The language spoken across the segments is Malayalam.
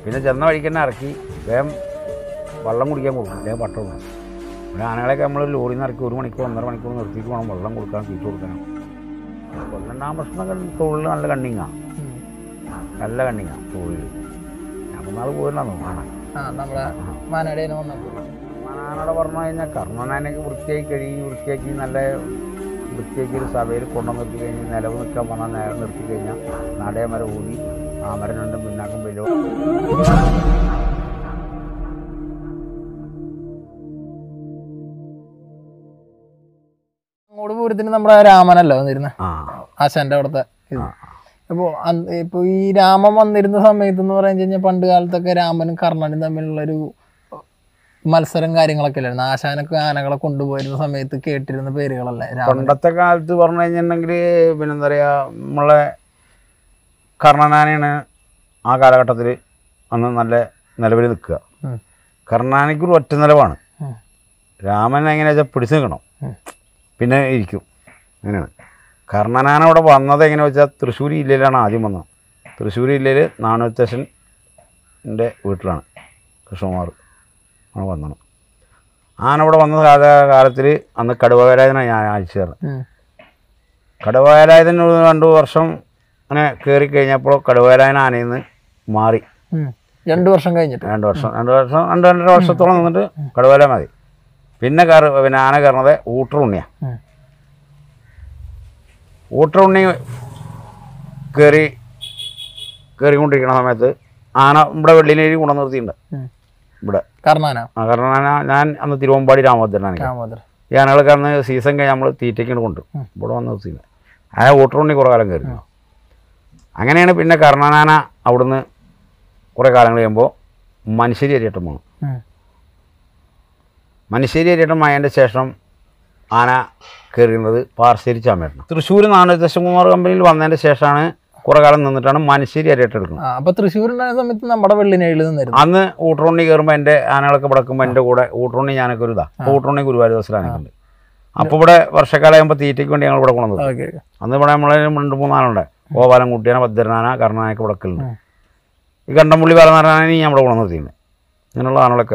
പിന്നെ ചെന്ന വഴിക്ക് തന്നെ ഇറക്കി വേഗം വെള്ളം കുടിക്കാൻ കൊടുക്കും അല്ലെങ്കിൽ പട്ട കൊടുക്കും പിന്നെ ആനകളെയൊക്കെ നമ്മൾ ലോറിയിൽ നിന്ന് ഇറക്കി ഒരു മണിക്കൂർ ഒന്നര മണിക്കൂർ നിർത്തിയിട്ട് വേണം വെള്ളം കൊടുക്കാൻ തീറ്റ കൊടുക്കണം കൊല്ലണ്ടാം പ്രശ്നമൊക്കെ തൊഴിൽ നല്ല കണ്ണിങ്ങാണ് ഉം. നല്ല കണ്ണിങ്ങാണ് തൊഴിൽ ഞാൻ നാൾ പോയിട്ടുണ്ടായിരുന്നു കാണാൻ ആ നമ്മളെ മാനയുടെ വന്നപ്പോൾ കർണനാനോട് പറഞ്ഞു കഴിഞ്ഞാൽ കർണനാനൊക്കെ വൃത്തിയാക്കി കഴുകി വൃത്തിയാക്കി നല്ല വൃത്തിയാക്കി ഒരു സഭയിൽ കൊണ്ടു നിർത്തി കഴിഞ്ഞ് നിലവ് നിൽക്കാൻ പറഞ്ഞാൽ നേരെ നിർത്തി കഴിഞ്ഞാൽ നടയ മരം ഊതി ആ മരം രണ്ടും പിന്നാക്കം വലിയ അങ്ങോട്ട് പൂരത്തിന് നമ്മുടെ രാമനല്ല വന്നിരുന്നത് ആ ആശാന്റെ അവിടുത്തെ ഇത് ആ. അപ്പോൾ ഇപ്പോൾ ഈ രാമൻ വന്നിരുന്ന സമയത്ത് എന്ന് പറഞ്ഞു കഴിഞ്ഞാൽ പണ്ട് കാലത്തൊക്കെ രാമനും കർണനും തമ്മിലുള്ളൊരു മത്സരം കാര്യങ്ങളൊക്കെ അല്ലായിരുന്നു ആശാനൊക്കെ ആനകളെ കൊണ്ടുപോയിരുന്ന സമയത്ത് കേട്ടിരുന്ന പേരുകളല്ലേ രാമൻ പണ്ടത്തെ കാലത്ത് പറഞ്ഞു കഴിഞ്ഞിട്ടുണ്ടെങ്കിൽ പിന്നെ എന്താ പറയുക നമ്മളെ കർണനാനയാണ് ആ കാലഘട്ടത്തിൽ അന്ന് നല്ല നിലവിൽ നിൽക്കുക ഉം. കർണാനയ്ക്ക് ഒരു ഒറ്റ നിലവാണ് ഉം. രാമൻ എങ്ങനെയാ വെച്ചാൽ പിടിച്ചു നിൽക്കണം ഉം. പിന്നെ ഇരിക്കും അങ്ങനെയാണ് കർണനാന അവിടെ വന്നത് എങ്ങനെയാ വെച്ചാൽ തൃശ്ശൂർ ജില്ലയിലാണ് ആദ്യം വന്നത് തൃശ്ശൂർ ജില്ലയിൽ നാണുത്തശ്ശൻ്റെ വീട്ടിലാണ് കൃഷ്ണകുമാർ ആണ് വന്നത് ആന ഇവിടെ വന്ന കാല കാലത്തിൽ അന്ന് കടുവകരാജനാണ് ഞാൻ അയച്ചു തരുന്നത് ഉം. കടുവകരാജന് ഒരു രണ്ട് വർഷം അങ്ങനെ കയറി കഴിഞ്ഞപ്പോൾ കടുവകരാജൻ ആനയിൽ നിന്ന് മാറി ഉം. രണ്ടു വർഷം കഴിഞ്ഞിട്ട് രണ്ട് വർഷം രണ്ട് വർഷം രണ്ട് രണ്ടര വർഷത്തോളം നിന്നിട്ട് കടുവല മതി പിന്നെ കയറി പിന്നെ ആന കയറുന്നത് ഊട്ടറുണ്ണിയാണ് ഉം. ഊട്ടറുണ്ണി കയറി കയറിക്കൊണ്ടിരിക്കുന്ന സമയത്ത് ആന ഇവിടെ വെള്ളിനേരി കൊണ്ടു നിർത്തിയിട്ടുണ്ട് ഉം. ഇവിടെ കർണാന ആ കാരണം ഞാൻ- ഞാൻ അന്ന് തിരുവമ്പാടി രാമഭദ്രനാണ് രാമോദർ ഈ ആനകൾക്ക് അന്ന് സീസൺ കഴിഞ്ഞ് നമ്മൾ തീറ്റയ്ക്ക് കൊണ്ട് ഉം. ഇവിടെ വന്ന് നിർത്തിയില്ല ആ ഊട്ടറുണ്ണി കുറേ കാലം കയറി അങ്ങനെയാണ് പിന്നെ കർണനാന അവിടുന്ന് കുറേ കാലങ്ങൾ കഴിയുമ്പോൾ മനുഷ്യരി അരിയട്ടം പോകണം ഉം. മനുശ്ശേരി അരിയട്ടം ആയതിൻ്റെ ശേഷം ആന കയറുന്നത് പാർശ്ശേരി ചാമേട്ടൻ തൃശ്ശൂർ നാണയദശകുമാർ കമ്പനിയിൽ വന്നതിൻ്റെ ശേഷമാണ് കുറേ കാലം നിന്നിട്ടാണ് മനുശ്ശേരി അരിയട്ടം എടുക്കുന്നത് ആ അപ്പൊ തൃശ്ശൂരുണ്ടായ സമയത്ത് നമ്മുടെ വെള്ളിനേഴിൽ നിന്നിരുന്നു അന്ന് ഊട്ടറുണ്ണി കയറുമ്പോൾ എൻ്റെ ആനകളൊക്കെ കിടക്കുമ്പോൾ എൻ്റെ കൂടെ ഊട്ടറുണ്ണി ഞാനൊക്കെ ഒരു ഇതാ അപ്പോൾ ഊട്ടറുണ്ണി ഗുരുവായൂർ ദിവസത്തിലാണിക്കുണ്ട് അപ്പോൾ ഇവിടെ വർഷക്കാലം ആകുമ്പോൾ തീറ്റയ്ക്ക് വേണ്ടി ഞങ്ങൾ ഇവിടെ കൊണ്ടുവന്നത് ഓക്കെ അന്ന് ഇവിടെ നമ്മൾ രണ്ട് മൂന്നാളുണ്ട് ഗോപാലൻ കുട്ടിയാന ഭദ്രനാന കർണാനൊക്കെ വിടക്കലുണ്ട് ഉം. ഈ കണ്ടംപുള്ളി പറഞ്ഞാൽ ഞാൻ ഇവിടെ കൊണ്ടു നിർത്തിയിട്ടുണ്ട് ഇങ്ങനെയുള്ള ആളുകളൊക്കെ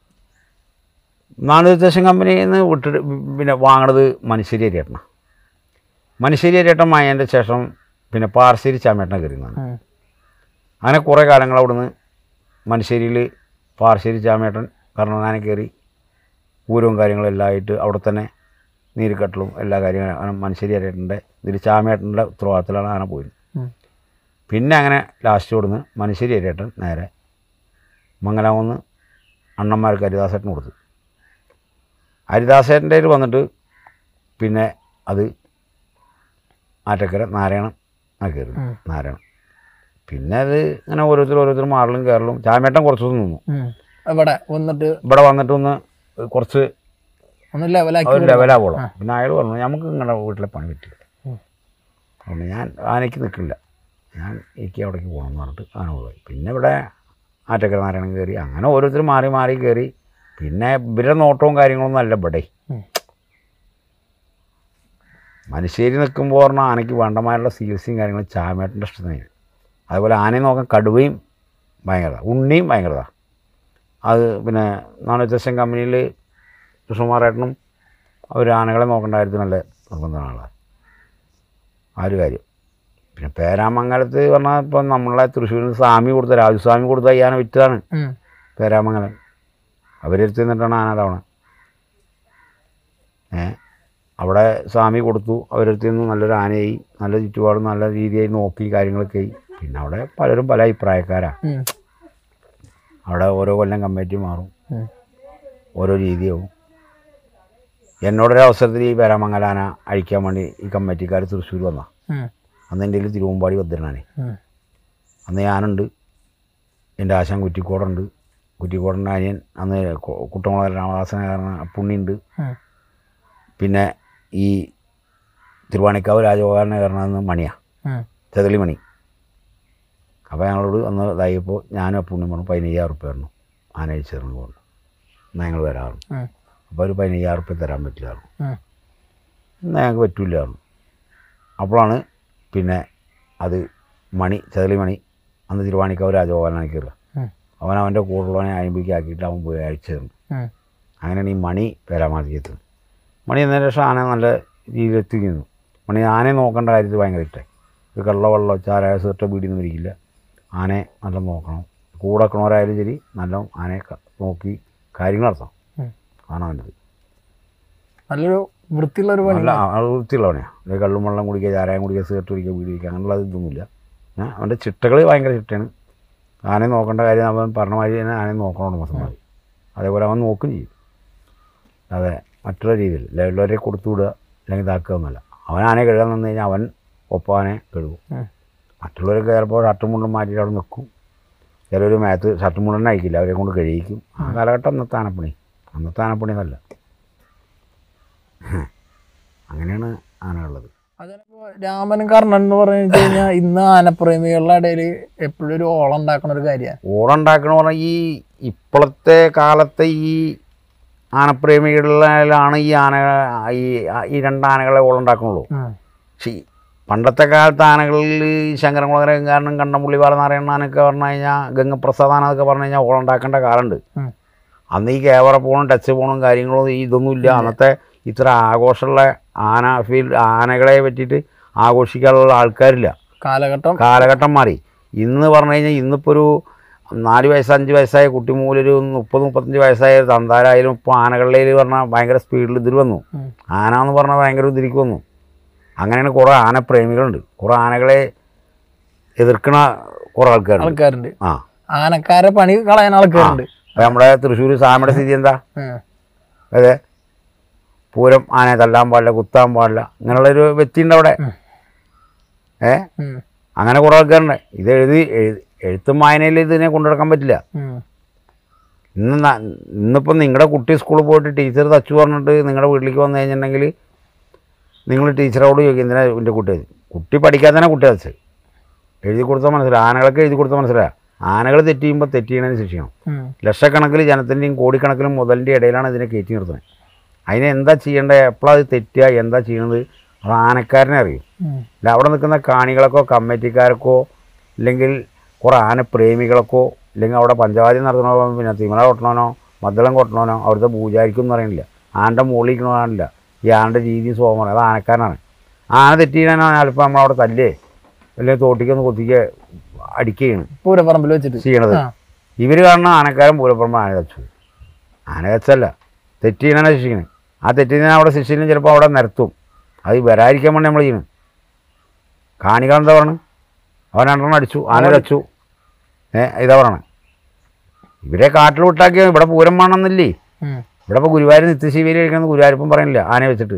നാണുദേശം കമ്പനിയിൽ നിന്ന് വിട്ടിട്ട് പിന്നെ വാങ്ങണത് മനുശ്ശേരി അരിയേട്ടനാണ് മനുശ്ശേരി അരിയേട്ടൻ വാങ്ങിയതിൻ്റെ ശേഷം പിന്നെ പാർശ്ശേരി ചാമേട്ടനെ കയറിയതാണ് അങ്ങനെ കുറേ കാലങ്ങൾ അവിടുന്ന് മനുശ്ശേരിയിൽ പാർശ്ശേരി ചാമേട്ടൻ കർണനാനെ കയറി പൂരവും കാര്യങ്ങളും എല്ലാം ആയിട്ട് അവിടെ തന്നെ നീരുകെട്ടലും എല്ലാ കാര്യങ്ങളും അങ്ങനെ മനുശ്ശേരി അരിയേട്ടൻ്റെ ഇതിൽ ചാമേട്ടൻ്റെ ഉത്തരവാദിത്തത്തിലാണ് ആന പോയത് പിന്നെ അങ്ങനെ ലാസ്റ്റ് കൊടുന്ന് മനുശ്ശേരി അരിയേട്ടൻ നേരെ മംഗലാമെന്ന് അണ്ണന്മാർക്ക് ഹരിദാസേട്ടന് കൊടുത്തു ഹരിദാസേട്ടൻ്റെ കയ്യിൽ വന്നിട്ട് പിന്നെ അത് ആറ്റക്കര നാരായണം ആ കയറി ഉം. നാരായണം പിന്നെ അത് ഇങ്ങനെ ഓരോരുത്തർ ഓരോരുത്തർ മാറലും കയറലും ചാമേട്ടൻ കുറച്ച് ദിവസം നിന്നു ഇവിടെ വന്നിട്ട് ഇവിടെ വന്നിട്ട് ഒന്ന് കുറച്ച് ഒന്ന് ലെവലാക്കി ഒരു ലെവലാവോളം പിന്നെ അയാൾ പറഞ്ഞു നമുക്ക് നിങ്ങളുടെ വീട്ടിലെ പണി പറ്റില്ല ഉം. അതുകൊണ്ട് ഞാൻ ആനയ്ക്ക് നിൽക്കില്ല ഞാൻ എനിക്ക് അവിടേക്ക് പോകണം എന്ന് പറഞ്ഞിട്ട് ആന പോയി പിന്നെ ഇവിടെ ആറ്റക്കര നാരായണൻ കയറി അങ്ങനെ ഓരോരുത്തർ മാറി മാറി കയറി പിന്നെ ഇവരുടെ നോട്ടവും കാര്യങ്ങളൊന്നും അല്ല ഇവിടെ ഉം. മനുശ്ശേരി നിൽക്കുമ്പോൾ പറഞ്ഞാൽ ആനയ്ക്ക് വേണ്ടമാരുടെ ചികിത്സയും കാര്യങ്ങളും ചാമേട്ടൻ്റെ ഇഷ്ടത്തിന് അതുപോലെ ആനയെ നോക്കാൻ കടുവയും ഭയങ്കരത ഉണ്ണിയും ഭയങ്കരത അത് പിന്നെ നാണുദ്ദേശം കമ്പനിയിൽ കൃഷ്ണകുമാറേട്ടനും അവർ ആനകളെ നോക്കേണ്ട കാര്യത്തിൽ നല്ല നിർബന്ധമാണ് ആ ഒരു കാര്യം പിന്നെ പേരാമംഗലത്ത് പറഞ്ഞാൽ ഇപ്പം നമ്മളെ തൃശ്ശൂരിൽ നിന്ന് സ്വാമി കൊടുത്ത രാജസ്വാമി കൊടുത്ത ഈ ആന വിറ്റതാണ് ഉം. പേരാമംഗലം അവരെടുത്ത് നിന്നിട്ടാണ് ആന തവണ ഏ അവിടെ സ്വാമി കൊടുത്തു അവരെടുത്ത് നിന്ന് നല്ലൊരു ആനയായി നല്ല ചുറ്റുപാടും നല്ല രീതിയായി നോക്കി കാര്യങ്ങളൊക്കെ ആയി പിന്നെ അവിടെ പലരും പല അഭിപ്രായക്കാരാ ഉം. അവിടെ ഓരോ കൊല്ലം കമ്മിറ്റി മാറും ഉം. ഓരോ രീതിയാവും എന്നോടൊരു അവസരത്തിൽ ഈ പേരാമംഗലാന അഴിക്കാൻ വേണ്ടി ഈ കമ്മിറ്റിക്കാർ തൃശ്ശൂർ വന്ന ഉം. അന്ന് എൻ്റെ കയ്യിൽ തിരുവമ്പാടി ഭദ്രനാണ് ഉം. അന്ന് ഞാനുണ്ട് എൻ്റെ ആശാൻ കുറ്റിക്കോടുണ്ട് കുറ്റിക്കോടൻ്റെ അനിയൻ അന്ന് കു- കുട്ടമുള രാമദാസന കാരണം പുണ്ണിയുണ്ട് ഉം. പിന്നെ ഈ തിരുവാണിക്കാവ് രാജഗോപാലനെ കാരണം അന്ന് മണിയാണ് ഉം. ചെതളി മണി അപ്പോൾ ഞങ്ങളോട് അന്ന് ഇതായപ്പോൾ ഞാനും ആ പുണ്യം പറഞ്ഞു പതിനയ്യായിരം റുപ്യ തരണം ആന അയച്ചു തരണം പറഞ്ഞു എന്നാൽ ഞങ്ങൾ വരാറുണ്ട് ഉം. അപ്പോൾ ഒരു പതിനയ്യായിരം റുപ്യ തരാൻ പറ്റില്ലായിരുന്നു ഉം. എന്നാൽ ഞങ്ങൾക്ക് പറ്റില്ലായിരുന്നു അപ്പോഴാണ് പിന്നെ അത് മണി ചെതളി മണി അന്ന് തിരുവാണിക്കാവ് രാജഗോപാലനാണ് കയറുക ഉം. അവൻ അവൻ്റെ കൂടുള്ളവനെ അയമ്പിക്ക് ആക്കിയിട്ട് അവൻ പോയി അയച്ചു തന്നു ഉം. അങ്ങനെയാണ് ഈ മണി പേരാമാതിരിയത്ത് മണി എന്നതിന് ശേഷം ആന നല്ല രീതിയിൽ എത്തിക്കുന്നു മണി ആനയെ നോക്കേണ്ട കാര്യത്തിൽ ഭയങ്കര ഇഷ്ടമായി ഒരു കള്ള വെള്ളം ചാരായ സീർട്ട വീടിയൊന്നും ഇരിക്കില്ല ആനയെ നല്ല നോക്കണം കൂടെ വെക്കണവരായാലും ശരി നല്ല ആനയെ ക- നോക്കി കാര്യങ്ങൾ നടത്തണം ഉം. ആണ് അവൻ്റെത് നല്ലൊരു വൃത്തിയുള്ള ഒരു പണി നല്ല ആ- വൃത്തിയുള്ള പണിയാണ് കള്ളും വെള്ളം കുടിക്കുക ചാരായം കുടിക്കുക സീർട്ട് കുടിക്കുക വീട് കുടിക്കുക അങ്ങനെയുള്ള ഇതൊന്നുമില്ല ഏ, അവൻ്റെ ചിട്ടകൾ ഭയങ്കര ചിട്ടയാണ് ആനയെ നോക്കേണ്ട കാര്യം അവൻ പറഞ്ഞ മാതിരി തന്നെ ആനയെ നോക്കണം മസന്മാർ അതേപോലെ അവൻ നോക്കും ചെയ്യും അതെ മറ്റുള്ള രീതിയിൽ ലെവലുള്ളവരെ കൊടുത്തു വിടുക അല്ലെങ്കിൽ ഇതാക്കുക ഒന്നുമല്ല അവൻ ആനയെ കഴുകാൻ നിന്ന് കഴിഞ്ഞാൽ അവൻ ഒപ്പം ആനയെ കഴുകും ഉം. മറ്റുള്ളവരൊക്കെ ചിലപ്പോൾ ഷർട്ടും മുണ്ടും മാറ്റിയിട്ട് അവിടെ നിൽക്കും ചിലർ മേത്ത് ഷർട്ടും മുണ്ടും തന്നെ അയക്കില്ല അവരെ കൊണ്ട് കഴിയിക്കും ആ കാലഘട്ടം അന്നത്തെ ആനപ്പണി അന്നത്തെ ആനപ്പണി എന്നല്ല അങ്ങനെയാണ് ആനകളുള്ളത് അതിനിപ്പോ രാമനും കർണൻ എന്ന് പറഞ്ഞു കഴിഞ്ഞാൽ ഇന്ന് ആനപ്രേമികളുടെ ഇടയിൽ എപ്പോഴും ഒരു ഓളം ഉണ്ടാക്കുന്ന ഒരു കാര്യമാണ് ഓടുണ്ടാക്കണ പറഞ്ഞാൽ ഈ ഇപ്പോഴത്തെ കാലത്തെ ഈ ആനപ്രേമികളിലാണ് ഈ ആന ഈ ഈ രണ്ട് ആനകളെ ഓളുണ്ടാക്കണുള്ളൂ പക്ഷേ ഈ പണ്ടത്തെ കാലത്ത് ആനകളിൽ ഈ ശങ്കരകുളകര കാരണം കണ്ടംപുള്ളി പാലനാരായണ ആനൊക്കെ പറഞ്ഞു കഴിഞ്ഞാൽ ഗംഗപ്രസാദ് ആന എന്നൊക്കെ പറഞ്ഞു കഴിഞ്ഞാൽ ഓളുണ്ടാക്കേണ്ട കാലമുണ്ട് ഉം. അന്ന് ഈ ക്യാമറ പോണും ടച്ച് പോണും കാര്യങ്ങളും ഇതൊന്നും ഇല്ല അന്നത്തെ ഇത്ര ആഘോഷമുള്ള ആന ഫീൽഡ് ആനകളെ പറ്റിയിട്ട് ആഘോഷിക്കാനുള്ള ആൾക്കാരില്ല കാലഘട്ടം കാലഘട്ടം മാറി ഇന്ന് പറഞ്ഞു കഴിഞ്ഞാൽ ഇന്നിപ്പോൾ ഒരു നാല് വയസ്സ് അഞ്ച് വയസ്സായ കുട്ടി മൂലൊരു മുപ്പത് മുപ്പത്തഞ്ച് വയസ്സായ ഒരു തന്താരായാലും ഇപ്പോൾ ആനകളിൽ പറഞ്ഞാൽ ഭയങ്കര സ്പീഡിൽ ഇതിൽ വന്നു ഉം. ആന എന്ന് പറഞ്ഞാൽ ഭയങ്കര ഇതിലേക്ക് വന്നു അങ്ങനെയാണ് കുറേ ആനപ്രേമികളുണ്ട് കുറേ ആനകളെ എതിർക്കണ കുറേ ആൾക്കാരുണ്ട് ആൾക്കാരുണ്ട് ആ ആനക്കാരെ പണി കളയാൻ ആൾക്കാരുണ്ട് അപ്പോൾ നമ്മുടെ തൃശ്ശൂർ സാമയുടെ സ്ഥിതി എന്താ ഉം. അതെ പൂരം ആനയെ തല്ലാൻ പാടില്ല കുത്താൻ പാടില്ല ഇങ്ങനെയുള്ളൊരു വ്യക്തിയുണ്ട് അവിടെ ഉം. ഏ ഉം. അങ്ങനെ കുറേ ആൾക്കാരുണ്ട് ഇത് എഴുതി എഴുതി എഴുത്തും വായനയിൽ ഇതിനെ കൊണ്ടുനടക്കാൻ പറ്റില്ല ഉം. ഇന്ന് ന- ഇന്നിപ്പം നിങ്ങളുടെ കുട്ടി സ്കൂളിൽ പോയിട്ട് ടീച്ചർ തച്ചു പറഞ്ഞിട്ട് നിങ്ങളുടെ വീട്ടിലേക്ക് വന്നു കഴിഞ്ഞിട്ടുണ്ടെങ്കിൽ നിങ്ങൾ ടീച്ചറോട് ചോദിക്കും എന്തിനാ എൻ്റെ കുട്ടി തച്ചു?" കുട്ടി പഠിക്കാൻ തന്നെ കുട്ടി തച്ച് എഴുതി കൊടുത്താൽ മനസ്സിലായി ആനകളൊക്കെ എഴുതി കൊടുത്താൽ മനസ്സിലായി ആനകൾ തെറ്റ് ചെയ്യുമ്പോൾ തെറ്റ് ചെയ്യണതിന് ശിക്ഷിക്കണം ഉം. ലക്ഷക്കണക്കിന് ജനത്തിൻ്റെയും കോടിക്കണക്കിനും മുതലിൻ്റെ ഇടയിലാണ് ഇതിനെ കയറ്റി നിർത്തുന്നത് അതിനെ എന്താ ചെയ്യേണ്ടത് എപ്പോഴത് തെറ്റുക എന്താ ചെയ്യണത് അത് ആനക്കാരനെ അറിയും ഉം. അല്ല അവിടെ നിൽക്കുന്ന കാണികളൊക്കോ കമ്മിറ്റിക്കാർക്കോ ഇല്ലെങ്കിൽ കുറേ ആനപ്രേമികൾക്കോ ഇല്ലെങ്കിൽ അവിടെ പഞ്ചവാദ്യം നടത്തണോ പിന്നെ തിമല കൊട്ടണോനോ മദ്ദളം കൊട്ടണോനോ അവിടുത്തെ പൂജാരിക്കും എന്ന് പറയുന്നില്ല ആൻ്റെ മുകളിൽ നിൽക്കണോനില്ല ഈ ആൻ്റെ രീതി സ്വഭാവം അത് ആനക്കാരനാണ് ആന തെറ്റിയാണ് ചിലപ്പോൾ നമ്മളവിടെ തല്ലേ അല്ലെങ്കിൽ തോട്ടിക്കൊന്ന് കൊത്തിക്കുക അടിക്കുകയാണ് പൂരപ്പറമ്പിൽ വെച്ചിട്ട് ചെയ്യണത് ആ. ഇവർ കാണുന്ന ആനക്കാരൻ പൂരപ്പുറമ്പ് ആന തച്ചു ആന തച്ചല്ല തെറ്റ് ചെയ്യണതാണ് ശിക്ഷിക്കണത് ആ തെറ്റ് ചെയ്യുന്ന അവിടെ ശിക്ഷിക്കും ചിലപ്പോൾ അവിടെ നിരത്തും അത് വരാതിരിക്കാൻ വേണ്ടി നമ്മൾ ചെയ്യണം കാണികൾ എന്താ പറയണത് അവൻ രണ്ടെണ്ണം അടിച്ചു ആന തച്ചു ഏ ഇതാ പറയണത് ഇവരെ കാട്ടിൽ വിട്ടാക്കിയ ഇവിടെ പൂരം വേണമെന്നില്ലേ ഉം. ഇവിടെ ഇപ്പോൾ ഗുരുവായൂർ നിത്യശിവേലി കഴിക്കണമെന്ന് ഗുരുവായൂരപ്പം പറയുന്നില്ല ആനയെ വെച്ചിട്ട്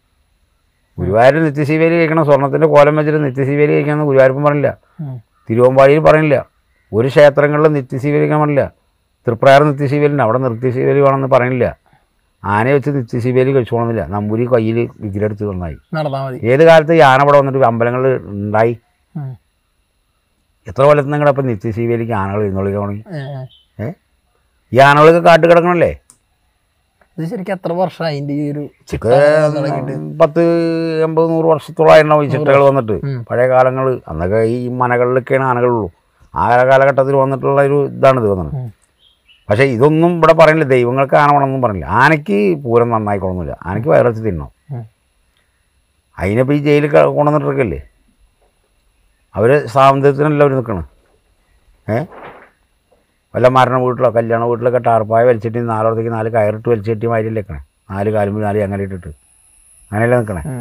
ഗുരുവായൂർ നിത്യശിവേലി കഴിക്കണം സ്വർണത്തിൻ്റെ കോലം വെച്ചിട്ട് നിത്യശിവേലി കഴിക്കണമെന്ന് ഗുരുവായൂരപ്പം പറഞ്ഞില്ല ഉം. തിരുവമ്പാടിയിൽ പറയണില്ല ഒരു ക്ഷേത്രങ്ങളിലും നിത്യശിവേലിക്കാൻ പറഞ്ഞില്ല തൃപ്രയാർ നിത്യശിവേലിന് അവിടെ നിത്യശിവേലി വേണമെന്ന് പറയണില്ല ആനയെ വെച്ച് നിത്യശിവേലി കഴിച്ചോണമെന്നില്ല നമ്പൂരി കയ്യിൽ വിഗ്രഹെടുത്ത് നന്നായി നടന്നാ മതി ഏത് കാലത്ത് ഈ ആന ഇവിടെ വന്നിട്ട് അമ്പലങ്ങളിൽ ഉണ്ടായി ഉം. എത്ര കൊല്ലത്ത് നിങ്ങളുടെ അപ്പം നിത്യശിവേലിക്ക് ആനകൾ എഴുന്നള്ളിക്കാൻ തുടങ്ങി ഏ, ഏ. ഏ ഈ ആനകളൊക്കെ കാട്ട് കിടക്കണല്ലേ ഇത് ശരിക്കും എത്ര വർഷമായി അതിന്റെ ഈ ഒരു ചിട്ട ഇത് തുടങ്ങിയിട്ട് പത്ത് എൺപത് നൂറ് വർഷത്തോളമായിട്ടുണ്ടാവും ഈ ചിട്ടകൾ വന്നിട്ട് ഉം. പഴയ കാലങ്ങൾ അന്നൊക്കെ ഈ മനകളിലൊക്കെയാണ് ആനകളുള്ളൂ ആ കാലഘട്ടത്തിൽ വന്നിട്ടുള്ള ഒരു ഇതാണ് ഇത് വന്നത് ഉം. പക്ഷേ ഇതൊന്നും ഇവിടെ പറയുന്നില്ല ദൈവങ്ങൾക്ക് ആന വേണമെന്നും പറഞ്ഞില്ല ആനയ്ക്ക് പൂരം നന്നായിക്കൊള്ളുന്നില്ല ആനയ്ക്ക് വയറച്ച് തിന്നണം ഉം. അതിനിപ്പോൾ ഈ ജയിലിൽ ക- കൊണ്ടുവന്നിട്ടിരിക്കല്ലേ അവർ സ്വാതന്ത്ര്യത്തിനല്ല അവർ നിൽക്കണം ഏ വല്ല മരണ വീട്ടിലോ കല്യാണ വീട്ടിലൊക്കെ ടാർപ്പായ വലിച്ചിട്ട് നാലോടത്തേക്ക് നാല് കയറിട്ട് വലിച്ചു കെട്ടി മാതിരിയല്ലേ നിൽക്കണേ നാല് കാലുമ്പോൾ നാല് അങ്ങനെ ഇട്ടിട്ട് അങ്ങനെയല്ലേ നിൽക്കണേ ഉം.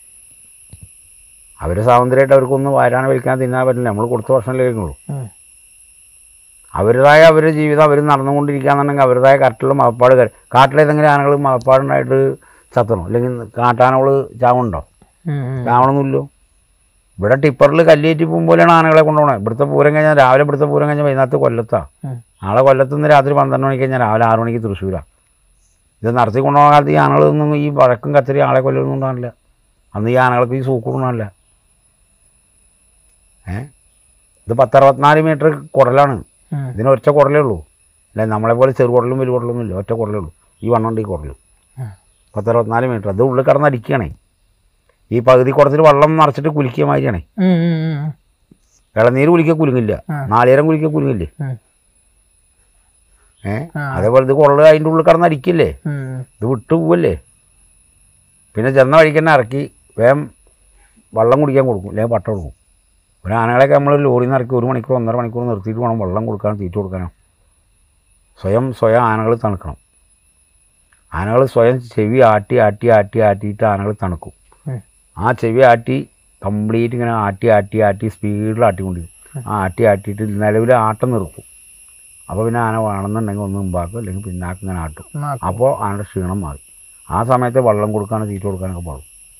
അവർ സ്വാതന്ത്ര്യമായിട്ട് അവർക്കൊന്നും വരാൻ വലിക്കാൻ തിന്നാൻ പറ്റില്ല നമ്മൾ കൊടുത്ത വർഷമല്ലേ കഴിക്കുള്ളൂ ഉം. അവരുടേതായ അവരുടെ ജീവിതം അവർ നടന്നുകൊണ്ടിരിക്കുകയെന്നുണ്ടെങ്കിൽ അവരുടേതായ കട്ടിലുള്ള മതപ്പാട് കര- കാട്ടിലേതെങ്കിലും ആനകൾ മതപ്പാടുണ്ടായിട്ട് ചത്തണോ അല്ലെങ്കിൽ കാട്ടാനകൾ ചാവുണ്ടോ ഉം. ഉം. ചാവണമെന്നില്ലോ ഇവിടെ ടിപ്പറിൽ കല്ലേറ്റി പോകുമ്പോഴാണ് ആനകളെ കൊണ്ടുപോകണത് ഇവിടുത്തെ പൂരം കഴിഞ്ഞാൽ രാവിലെ ഇവിടുത്തെ പൂരം കഴിഞ്ഞാൽ വൈകുന്നേരത്ത് കൊല്ലത്താണ് ഉം. നാളെ കൊല്ലത്ത് നിന്ന് രാത്രി പന്ത്രണ്ട് മണിക്ക് കഴിഞ്ഞാൽ രാവിലെ ആറ് മണിക്ക് തൃശ്ശൂരാണ് ഇത് നടത്തി കൊണ്ടുപോകാൻ കാലത്ത് ഈ ആനകളൊന്നും ഈ വഴക്കും കത്തിരി ആളെ കൊല്ലൊന്നും ഉണ്ടാകില്ല അന്ന് ഈ ആനകൾക്ക് ഈ സൂക്കൂടണമല്ല ഏ ഇത് പത്തറുപത്തിനാല് മീറ്റർ കുടലാണ് ഉം. ഇതിന് ഒറ്റ കുടലേ ഉള്ളൂ അല്ലെ നമ്മളെ പോലെ ചെറു കുടലും വലിയ കുടലൊന്നും ഇല്ല ഒറ്റ കുടലേ ഉള്ളൂ ഈ വണ്ണമുണ്ട് ഈ കുടൽ ഉം. പത്തറുപത്തിനാല് മീറ്റർ അത് ഉള്ളിൽ കിടന്ന് അടിക്കുകയാണേ ഈ പകുതി കുടത്തിൽ വെള്ളം നിറച്ചിട്ട് കുലിക്കുക മാതിരിയാണേ ഉം. ഉം. ഉം. ഇളനീര് കുലിക്കുക കുലുങ്ങില്ല ആ. നാളികേരം കുലിക്കുക കുലുങ്ങില്ലേ ഉം. ഏ ആ. അതേപോലെ ഇത് കൊള്ള അതിൻ്റെ ഉള്ളിൽ കിടന്ന് അടിക്കില്ലേ ഉം. ഇത് വിട്ടു പോവല്ലേ പിന്നെ ചെന്ന വഴിക്ക് തന്നെ ഇറക്കി വേഗം വെള്ളം കുടിക്കാൻ കൊടുക്കും അല്ലെങ്കിൽ പട്ട കൊടുക്കും ഒരു ആനകളെയൊക്കെ നമ്മൾ ലോറിയിൽ നിന്ന് ഇറക്കി ഒരു മണിക്കൂർ ഒന്നര മണിക്കൂർ നിർത്തിയിട്ട് വേണം വെള്ളം കൊടുക്കാനും തീറ്റ കൊടുക്കാനോ സ്വയം സ്വയം ആനകൾ തണുക്കണം ആനകൾ സ്വയം ചെവി ആട്ടി ആട്ടി ആട്ടി ആട്ടിയിട്ട് ആനകൾ തണുക്കും ഉം. ആ ചെവി ആട്ടി കംപ്ലീറ്റ് ഇങ്ങനെ ആട്ടി ആട്ടി ആട്ടി സ്പീഡിൽ ആട്ടിക്കൊണ്ടിരിക്കും ആ ആട്ടി ആട്ടിയിട്ട് നിലവിൽ ആട്ടം നിർത്തും അപ്പോൾ പിന്നെ ആന വേണമെന്നുണ്ടെങ്കിൽ ഒന്ന് മുമ്പാക്കും അല്ലെങ്കിൽ പിന്നാക്കും ഇങ്ങനെ ആട്ടും നാക്ക്. അപ്പോൾ ആനയുടെ ക്ഷീണം മാറി ആ സമയത്ത് വെള്ളം കൊടുക്കാനും തീറ്റ കൊടുക്കാനൊക്കെ പാടും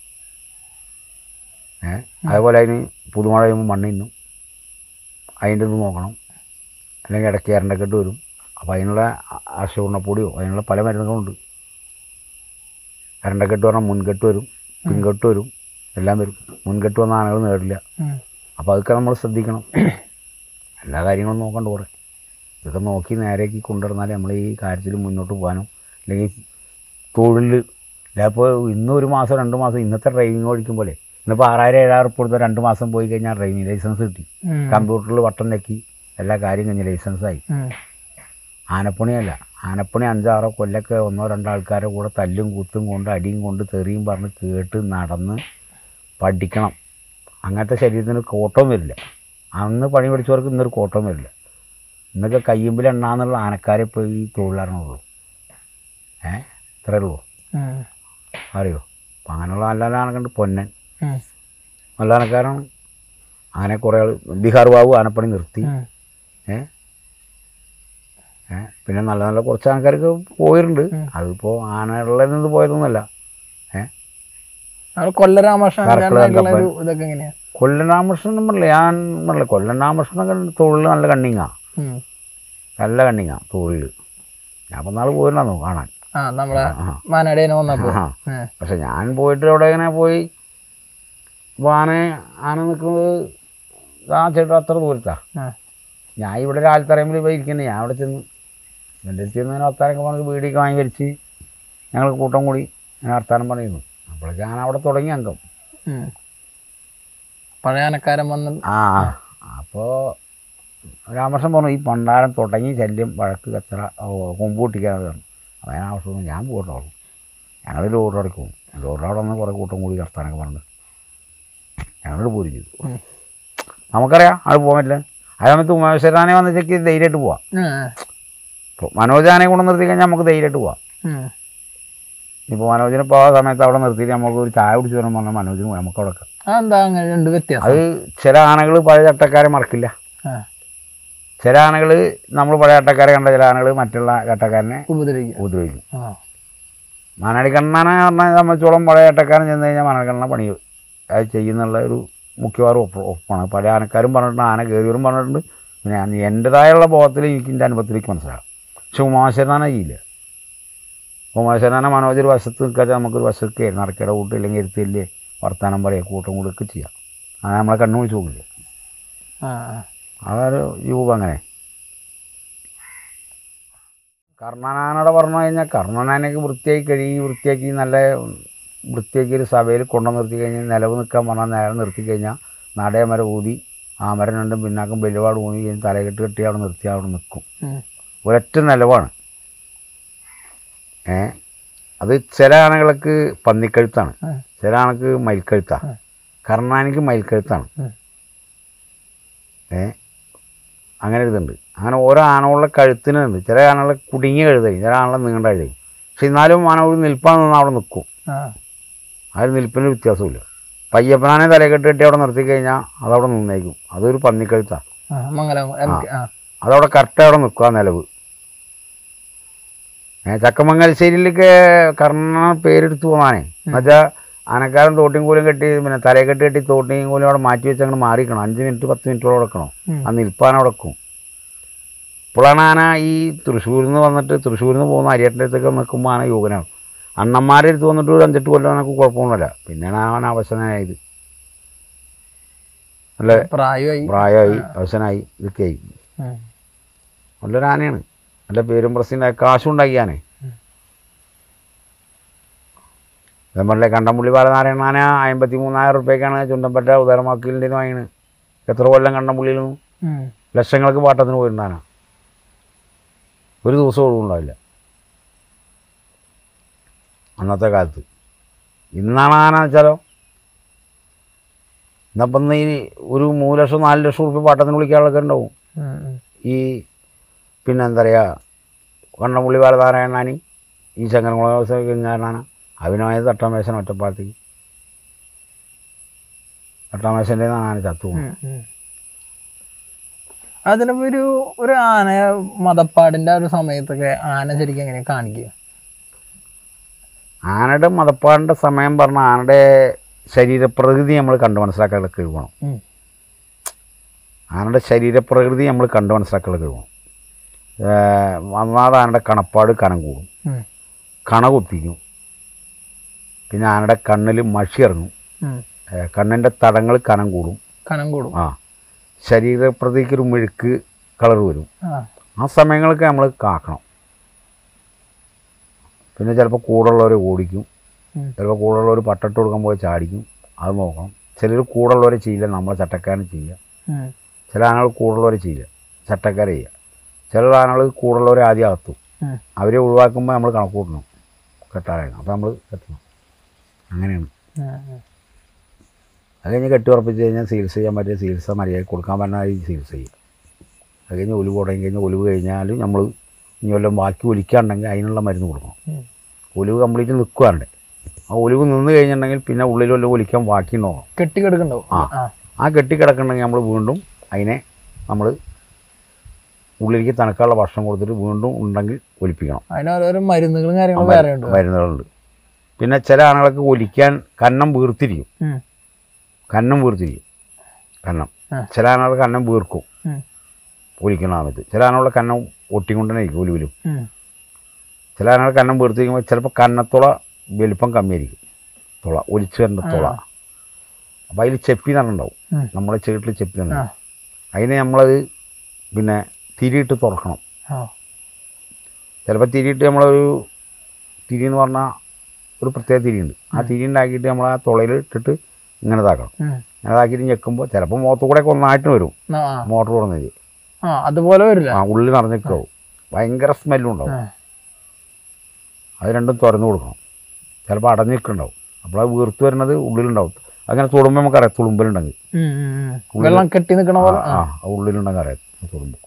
ഏ അതേപോലെ അതിന് പുതുമഴ കഴിയുമ്പോൾ മണ്ണ് തിന്നും അതിൻ്റെ ഇത് നോക്കണം അല്ലെങ്കിൽ ഇടയ്ക്ക് ഇരണ്ടക്കെട്ട് വരും അപ്പോൾ അതിനുള്ള അശൂർണപ്പൊടിയോ അതിനുള്ള പല മരുന്നുകളുണ്ട് ഇരണ്ടക്കെട്ട് പറഞ്ഞാൽ മുൻകെട്ട് വരും പിൻകെട്ട് വരും എല്ലാം വരും മുൻകെട്ട് വന്ന ആനകൾ നേടില്ല ഉം. അപ്പോൾ അതൊക്കെ നമ്മൾ ശ്രദ്ധിക്കണം എല്ലാ കാര്യങ്ങളും നോക്കണ്ട കുറേ ഇതൊക്കെ നോക്കി നേരേക്ക് കൊണ്ടുവന്നാൽ നമ്മൾ ഈ കാര്യത്തിൽ മുന്നോട്ട് പോകാനും അല്ലെങ്കിൽ തൊഴിൽ ഇപ്പോൾ ഇന്ന് ഒരു മാസം രണ്ട് മാസം ഇന്നത്തെ ഡ്രൈവിംഗ് ഓടിക്കും പോലെ ഇന്നിപ്പോൾ ആറായിരം ഏഴായിരം ഉറുപ്പ് കൊടുത്ത രണ്ട് മാസം പോയി കഴിഞ്ഞാൽ ഡ്രൈവിംഗ് ലൈസൻസ് കിട്ടി ഉം. കമ്പ്യൂട്ടറിൽ വട്ടം നെക്കി എല്ലാ കാര്യം കഴിഞ്ഞ് ലൈസൻസായി ഉം. ആനപ്പണിയല്ല ആനപ്പണി അഞ്ചാറോ കൊല്ലൊക്കെ ഒന്നോ രണ്ടോ ആൾക്കാരെ കൂടെ തല്ലും കുത്തും കൊണ്ട് അടിയും കൊണ്ട് തെറിയും പറഞ്ഞ് കേട്ട് നടന്ന് പഠിക്കണം അങ്ങനത്തെ ശരീരത്തിന് കോട്ടവും വരില്ല അന്ന് പണി പഠിച്ചവർക്ക് ഇന്നൊരു കോട്ടവും വരില്ല ഇന്നൊക്കെ കയ്യുമ്പിൽ എണ്ണാന്നുള്ള ആനക്കാരെ ഇപ്പോൾ ഈ തൊഴിലാരണുള്ളൂ ഏ ഇത്രയേ ഉള്ളൂ ഉം. അറിയോ അപ്പം അങ്ങനെയുള്ള നല്ല നല്ല ആനക്കുണ്ട് പൊന്നൻ ഉം. നല്ല ആനക്കാരാണ് അങ്ങനെ കുറേ ആൾ ബീഹാർ ബാബു ആനപ്പണി നിർത്തി ഉം. ഏ ഏ പിന്നെ നല്ല നല്ല കുറച്ച് ആൾക്കാർക്ക് പോയിട്ടുണ്ട് ഉം. അതിപ്പോൾ ആനകളിൽ നിന്ന് പോയതൊന്നുമല്ല ഏ അവിടെ കൊല്ല രാമകൃഷ്ണൻ കറക്റ്റ് ആയിട്ടുള്ള ഒരു കണ്ടപ്പോൾ. ഇതൊക്കെ എങ്ങനെയാ കൊല്ലൻ രാമകൃഷ്ണൻ പറഞ്ഞില്ല ഞാൻ പറഞ്ഞില്ല കൊല്ലൻ രാമകൃഷ്ണനൊക്കെ തൊഴിൽ നല്ല കണ്ണിങ്ങാ ഉം. നല്ല കണ്ണിങ്ങാ തൊഴിൽ ഞാൻ അപ്പം നാൾ പോയിട്ടുണ്ടായിരുന്നു കാണാൻ ആ നമ്മളെ ആ മാനാടേനെ വന്നപ്പോ ആ ഏ. പക്ഷെ ഞാൻ പോയിട്ട് അവിടെ ഇങ്ങനെ പോയി അപ്പോൾ ആന ആന നിൽക്കുന്നത് ആ ചേട്ടാ അത്ര ദൂരത്താ ആ. ഞാൻ ഇവിടെ രാവിലത്തറയുമ്പോൾ പോയി ഇരിക്കുന്നത് ഞാൻ അവിടെ ചെന്ന് എൻ്റെ അടുത്ത് ചെന്ന് ഇങ്ങനെ വർത്താനൊക്കെ പറഞ്ഞ് വീടിയൊക്കെ വാങ്ങി വലിച്ച് ഞങ്ങൾ കൂട്ടം കൂടി ഞാൻ വർത്താനം പറയുന്നു അപ്പോഴേക്ക് ഞാൻ അവിടെ തുടങ്ങി അംഗം ഉം. പഴയ ആനക്കാരൻ വന്ന് ആ അപ്പോൾ രാമകൃഷ്ണൻ പറഞ്ഞു ഈ പണ്ടാരം തുടങ്ങി ശല്യം വഴക്ക് കച്ചറ ഓ, കൊമ്പ് പൊട്ടിക്കാനത് പറഞ്ഞു അപ്പോൾ ഞാൻ ആവശ്യം ഞാൻ പോകട്ടോ ഞങ്ങൾ ലോഡ് അടക്കും ലോഡ് അവിടെ വന്ന് കുറേ കൂട്ടം കൂടി വർത്താനൊക്കെ പറഞ്ഞു ഞങ്ങൾ പോരും ചെയ്തു ഉം. നമുക്കറിയാം അത് പോകാൻ പറ്റില്ല ആ സമയത്ത് ഉമേശ്വരാനെ വന്ന് ചെക്ക് ധൈര്യമായിട്ട് പോവാം ഉം. ഇപ്പോൾ മനോജാനെ കൊണ്ട് നിർത്തി കഴിഞ്ഞാൽ നമുക്ക് ധൈര്യമായിട്ട് പോവാം ഉം. ഇപ്പോൾ മനോജിനെ ഇപ്പോൾ ആ സമയത്ത് അവിടെ നിർത്തിയിട്ട് നമുക്ക് ഒരു ചായ കുടിച്ച് വരാൻ പറഞ്ഞാൽ മനോജിന് പോയി നമുക്ക് അവിടെ വെക്കാം. അതെന്താ അങ്ങനെ രണ്ട് വ്യത്യാസം അത് ചില ആനകൾ പഴയ ചട്ടക്കാരെ മറക്കില്ല ആ. ചില ആനകൾ നമ്മൾ പഴയ ചട്ടക്കാരെ കണ്ട ചില ആനകൾ മറ്റുള്ള ചട്ടക്കാരനെ ഉപദ്രവിക്കും ഉപദ്രവിക്കും ആ മാനാടിക്കണ്ണനെ പറഞ്ഞാൽ സംബന്ധിച്ചോളം പഴയ ചട്ടക്കാരൻ ചെന്ന് കഴിഞ്ഞാൽ മാനാടിക്കണ്ണ പണി അത് ചെയ്യുന്നുള്ള ഒരു മുഖ്യവാറും ഒപ്പ് ഒപ്പാണ് പല ആനക്കാരും പറഞ്ഞിട്ടുണ്ട് ആന കയറിയവരും പറഞ്ഞിട്ടുണ്ട് പിന്നെ ഞാൻ എൻ്റെതായുള്ള ബോധത്തിൽ എനിക്ക് എൻ്റെ അനുഭവത്തിലേക്ക് മനസ്സിലാകും പക്ഷെ ഉമാശരനാന ചെയ്യില്ല ഉമാശരനാന മനോജ് ഒരു വശത്ത് നിൽക്കാതെ നമുക്കൊരു വശത്ത് കയറി നടക്കയുടെ കൂട്ട് ഇല്ലെങ്കിൽ ഇരുത്തില്ലേ വർത്താനം പറയുക കൂട്ടം കൂടെയൊക്കെ ചെയ്യാം അത് നമ്മളെ കണ്ണു വിളിച്ച് പോകില്ല ആ അതൊരു രൂപം അങ്ങനെ കർണനാനോടെ പറഞ്ഞു കഴിഞ്ഞാൽ കർണനാനൊക്കെ വൃത്തിയാക്കി കഴുകി വൃത്തിയാക്കി നല്ല വൃത്തിയാക്കി ഒരു സഭയിൽ കൊണ്ടു നിർത്തി കഴിഞ്ഞാൽ നിലവ് നിൽക്കാൻ പറഞ്ഞാൽ നേരെ നിർത്തി കഴിഞ്ഞാൽ നടയ മരം ഊതി ആ മരം രണ്ടും പിന്നാക്കം വെല്ലുപാട് ഊതി കഴിഞ്ഞ് തലകെട്ട് കെട്ടി അവിടെ നിർത്തി അവിടെ നിൽക്കും ഉം. ഒരൊറ്റ നിലവാണ് ഏ അത് ചില ആനകൾക്ക് പന്നിക്കഴുത്താണ് ഉം. ചില ആനക്ക് മയിൽക്കഴുത്താണ് ഉം. കർണാനിക്ക് മയിൽക്കഴുത്താണ് ഉം. ഏ അങ്ങനെ ഒരു ഇതുണ്ട് അങ്ങനെ ഓരോ ആനകളുടെ കഴുത്തിനുണ്ട് ചില ആനകളെ കുടുങ്ങിയ കഴുതായി ചില ആനകളെ നീണ്ട കഴുതായി പക്ഷെ എന്നാലും ആന ഒരു നിൽപ്പാൻ നിന്ന് അവിടെ നിൽക്കും ആ ആ ഒരു നിൽപ്പിന് വ്യത്യാസമില്ല പയ്യപ്പനാനെ തലകെട്ട് കെട്ടി അവിടെ നിർത്തി കഴിഞ്ഞാൽ അതവിടെ നിന്നേക്കും അതൊരു പന്നിക്കഴുത്താണ് ആ മംഗലം എം കെ ആ അതവിടെ കറക്റ്റ് അവിടെ നിൽക്കുക ആ നിലവ് ഏ ചക്കമംഗലശ്ശേരിയിലേക്ക് കർണ പേരെടുത്ത് പോകാനേ എന്നുവെച്ചാൽ ആനക്കാരൻ തോട്ടിയും കൂലും കെട്ടി പിന്നെ തലയെക്കെട്ട് കെട്ടി തോട്ടിയും കൂലും അവിടെ മാറ്റി വെച്ച് അങ്ങോട്ട് മാറിക്കണം അഞ്ച് മിനിറ്റ് പത്ത് മിനിറ്റോളം കിടക്കണം ഉം. ആ നിൽപ്പാൻ അവിടെ വെക്കും ഇപ്പോഴാണ് ആന ഈ തൃശ്ശൂരിൽ നിന്ന് വന്നിട്ട് തൃശ്ശൂരിൽ നിന്ന് പോകുന്ന അരിയേട്ടൻ്റെ അടുത്തൊക്കെ നിൽക്കുമ്പോൾ ആന യോഗനാണ് അണ്ണന്മാരുടെ അടുത്ത് വന്നിട്ട് ഒരു അഞ്ചെട്ട് കൊല്ലം എനിക്ക് കുഴപ്പമൊന്നുമില്ല പിന്നെയാണ് അവൻ അവശനായത് നല്ല പ്രായമായി പ്രായമായി അവശനായി ഇതൊക്കെ ആയി ഉം. നല്ലൊരു ആനയാണ് നല്ല പേരും പ്രസിഡന്റ് കാശുണ്ടാക്കിയ ആനേ നമ്മളെ കണ്ടംപുള്ളി ബാലനാരായണ ആന അമ്പത്തി മൂന്നായിരം റുപ്യക്കാണ് ചുണ്ടമ്പറ്റ ഉദാരമാക്കിലിൻ്റെ വാങ്ങിയത് എത്ര കൊല്ലം കണ്ടംപുള്ളിയിൽ ഉം. ലക്ഷങ്ങൾക്ക് പാട്ടത്തിന് പോയിട്ടുണ്ടാന ഒരു ദിവസം ഒഴിവുണ്ടാവില്ല അന്നത്തെ കാലത്ത് ഇന്നാണ് ആന വെച്ചാലോ ഇന്നപ്പം ഇന്ന് ഈ ഒരു മൂന്ന് ലക്ഷം നാല് ലക്ഷം റുപ്യ പാട്ടത്തിന് വിളിക്കാനൊക്കെ ഉണ്ടാവും ഉം, ഉം. ഈ പിന്നെ എന്താ പറയുക കണ്ണമ്പുള്ളി ബാലനാരായണാനി ഈ ചങ്ങനകുളങ്ങാരനാണ് അഭിനയ തട്ടാമേശൻ ഒറ്റപ്പാലത്തേക്ക് തട്ടാമേശൻ്റെ ആന ചത്തു പോകും ഉം, ഉം. അതിനിപ്പോ ഒരു ഒരു ആന മതപ്പാടിന്റെ ആ ഒരു സമയത്തൊക്കെ ആന ശരിക്കും എങ്ങനെ കാണിക്കുക ആനയുടെ മതപ്പാടിൻ്റെ സമയം പറഞ്ഞ ആനയുടെ ശരീരപ്രകൃതി നമ്മൾ കണ്ടു മനസ്സിലാക്കാനുള്ള കഴിവണം ഉം. ആനയുടെ ശരീരപ്രകൃതി നമ്മൾ കണ്ടു മനസ്സിലാക്കാനുള്ള കഴിവണം ഒന്നാമത് ആനയുടെ കണപ്പാട് കനം കൂടും ഉം, കണ കുത്തിക്കും പിന്നെ ആനയുടെ കണ്ണിൽ മഷി ഇറങ്ങും ഉം. ഏഹ് കണ്ണിൻ്റെ തടങ്ങൾ കനം കൂടും കനം കൂടും ആ ശരീരപ്രതിക്ക് ഒരു മെഴുക്ക് കളർ വരും ആ ആ സമയങ്ങൾക്ക് നമ്മൾ കാക്കണം പിന്നെ ചിലപ്പോൾ കൂടുള്ളവർ ഓടിക്കും ഉം. ചിലപ്പോൾ കൂടുള്ളവർ പട്ടിട്ട് കൊടുക്കാൻ പോയി ചാടിക്കും അത് നോക്കണം ചിലർ കൂടുള്ളവരെ ചെയ്യില്ല നമ്മളെ ചട്ടക്കാരൻ ചെയ്യുക ഉം, ചില ആനകൾ കൂടുള്ളവരെ ചെയ്യില്ല ചട്ടക്കാരെ ചെയ്യുക ചില ആനകൾ കൂടുള്ളവരെ ആദ്യം അകത്തും ഉം. അവരെ ഒഴിവാക്കുമ്പോൾ നമ്മൾ കണക്ക് കൂട്ടണം കെട്ടാറായിരുന്നു അപ്പോൾ നമ്മൾ കെട്ടണം അങ്ങനെയാണ് ഉം, ഉം. അത് കഴിഞ്ഞ് കെട്ടി ഉറപ്പിച്ച് കഴിഞ്ഞാൽ ചികിത്സ ചെയ്യാൻ പറ്റിയ ചികിത്സ മര്യാദ കൊടുക്കാൻ പറഞ്ഞാൽ ഈ ചികിത്സ ചെയ്യും അത് കഴിഞ്ഞ് ഒലിവ് തുടങ്ങി കഴിഞ്ഞ് ഒലിവ് കഴിഞ്ഞാൽ നമ്മൾ ഇനി വല്ലതും ബാക്കി ഒലിക്കാണ്ടെങ്കിൽ അതിനുള്ള മരുന്ന് കൊടുക്കണം ഉം. ഒലിവ് കംപ്ലീറ്റ് നിൽക്കുകയാണ്ട് ആ ഒലിവ് നിന്ന് കഴിഞ്ഞിട്ടുണ്ടെങ്കിൽ പിന്നെ ഉള്ളിൽ വല്ലതും ഒലിക്കാൻ ബാക്കി നോക്കണം കെട്ടി കിടക്കണ്ടാവും ആ. ആ ആ കെട്ടിക്കിടക്കണമെങ്കിൽ നമ്മൾ വീണ്ടും അതിനെ നമ്മൾ ഉള്ളിലേക്ക് തണുക്കാനുള്ള ഭക്ഷണം കൊടുത്തിട്ട് വീണ്ടും ഉണ്ടെങ്കിൽ ഒലിപ്പിക്കണം അതിന് ഓരോരോ മരുന്നുകളും കാര്യങ്ങളും വേറെ ഉണ്ട് മരുന്നുകളുണ്ട് പിന്നെ ചില ആണുങ്ങൾക്ക് ഒലിക്കാൻ കന്നം വീർത്തിരിക്കും ഉം, കന്നം വീർത്തിരിക്കും കന്നം ആ. ചില ആനകളുടെ കന്നം വീർക്കും ഉം, ഒലിക്കണ സമയത്ത് ചില ആനകളുടെ കന്നം ഒട്ടിക്കൊണ്ട് തന്നെ ഇരിക്കും ഒലിവിലും ഉം. ചില ആനകളുടെ കന്നം വീർത്തിരിക്കുമ്പോൾ ചിലപ്പോൾ കന്നത്തുള വലിപ്പം കമ്മിയായിരിക്കും തുള ഒലിച്ച് വരേണ്ട തുള അപ്പോൾ അതിൽ ചെപ്പി നിന്നുണ്ടാവും ഉം. നമ്മളെ ചേട്ടിൽ ചെപ്പി ആ. തന്നെ അതിനെ നമ്മളത് പിന്നെ തിരിയിട്ട് തുറക്കണം ആ ചിലപ്പോൾ തിരിയിട്ട് നമ്മളൊരു തിരി എന്ന് പറഞ്ഞാൽ ഒരു പ്രത്യേക തിരിയുണ്ട് ആ തിരി ഉണ്ടാക്കിയിട്ട് നമ്മൾ ആ തുളയിൽ ഇട്ടിട്ട് ഇങ്ങനെ ഇതാക്കണം ഉം. ഇങ്ങനെ ഇതാക്കിയിട്ട് ഞെക്കുമ്പോൾ ചിലപ്പോൾ മുഖത്തു കൂടെ ഒക്കെ ഒന്നായിട്ട് വരും ആ, മോട്ടർ തുറന്നത് ആ അതുപോലെ വരില്ല ആ ഉള്ളിൽ നിറഞ്ഞിക്കാവും ഭയങ്കര സ്മെല്ലും ഉണ്ടാവും ആ. അത് രണ്ടും തുറന്നു കൊടുക്കണം ചിലപ്പോൾ അടഞ്ഞിട്ടുണ്ടാവും അപ്പോൾ അത് വീർത്ത് വരുന്നത് ഉള്ളിലുണ്ടാവും അങ്ങനെ തുളുമ്പോൾ നമുക്കറിയാം തുളുമ്പലുണ്ടെങ്കിൽ ഉം, ഉം, ഉം. വെള്ളം കെട്ടി നിൽക്കണ ആ പോലെ ആ ആ ഉള്ളിലുണ്ടെങ്കിൽ അറിയാം തുളുമ്പ്